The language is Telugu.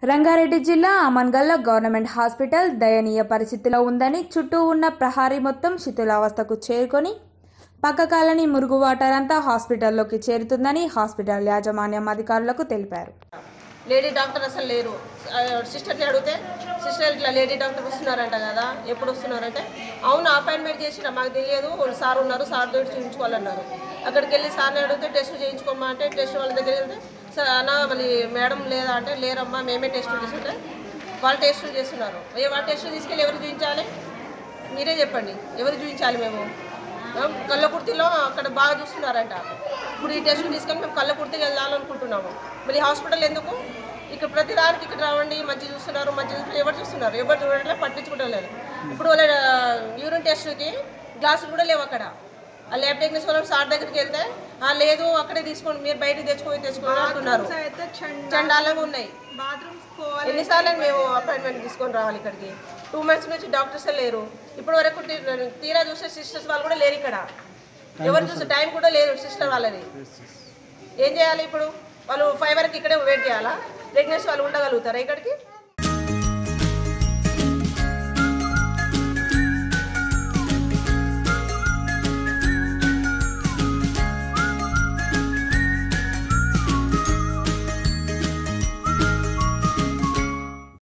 రంగారెడ్డి జిల్లా అమన్గల్లో గవర్నమెంట్ హాస్పిటల్ దయనీయ పరిస్థితిలో ఉందని చుట్టూ ఉన్న ప్రహారీ మొత్తం శిథిలావస్థకు చేరుకొని పక్క కాలనీ మురుగు వాటర్ అంతా హాస్పిటల్లోకి చేరుతుందని హాస్పిటల్ యాజమాన్యం అధికారులకు తెలిపారు లేడీ డాక్టర్ అసలు లేరు ఆ, సిస్టర్ని అడిగితే సిస్టర్ ఇట్లా లేడీ డాక్టర్ వస్తున్నారంట కదా ఎప్పుడు వస్తున్నారంటే అవును అపాయింట్మెంట్ చేసిన మాకు తెలియదు వాళ్ళు సార్ ఉన్నారు సార్ తోటి చూపించుకోవాలన్నారు అక్కడికి వెళ్ళి సార్ని అడిగితే టెస్ట్ చేయించుకోమా అంటే టెస్ట్ వాళ్ళ దగ్గర వెళ్తే సార్ అన్న మళ్ళీ మేడం లేదా అంటే లేరమ్మా మేమే టెస్ట్ చేస్తుంటే వాళ్ళు టెస్టులు చేస్తున్నారు ఏ వాళ్ళ టెస్టులు తీసుకెళ్ళి ఎవరు చూపించాలి మీరే చెప్పండి ఎవరు చూపించాలి మేము ఆ, కళ్ళకుర్తిలో అక్కడ బాగా చూస్తున్నారంట ఇప్పుడు ఈ టెస్టులు తీసుకొని మేము కళ్ళకుర్తికి వెళ్ళాలనుకుంటున్నాము మళ్ళీ హాస్పిటల్ ఎందుకు ఇక్కడ ప్రతి దానికి ఇక్కడ రావండి మంచి చూస్తున్నారు మంచి చూస్తున్నారు ఎవరు చూస్తున్నారు ఎవరు చూడట్లేదు పట్టించుకోవడం లేదు ఇప్పుడు వాళ్ళ యూరిన్ టెస్ట్కి గ్లాసులు కూడా లేవు అక్కడ ఆ ల్యాబ్ టెక్నీషియన్ వాళ్ళు సార్ దగ్గరికి వెళ్తే "ఆ, లేదు అక్కడే తీసుకోండి మీరు బయటకు తెచ్చుకొని తెచ్చుకోండి అంటున్నారు అయితే చండ చండాలంగా ఉన్నాయి బాత్రూమ్స్ పోవాలి ఎన్నిసార్లు మేము అపాయింట్మెంట్ తీసుకొని రావాలి ఇక్కడికి టూ మంత్స్ నుంచి డాక్టర్స్ లేరు ఇప్పటి వరకు టీ- తీరా చూసే సిస్టర్స్ వాళ్ళు కూడా లేరు ఇక్కడ ఎవరు చూసే టైం కూడా లేదు సిస్టర్ వాళ్ళది ఏం చేయాలి ఇప్పుడు వాళ్ళు ఫైవ్ వరకు ఇక్కడే వెయిట్ చేయాలా ప్రెగ్నెన్సీ వాళ్ళు ఉండగలుగుతారా ఇక్కడికి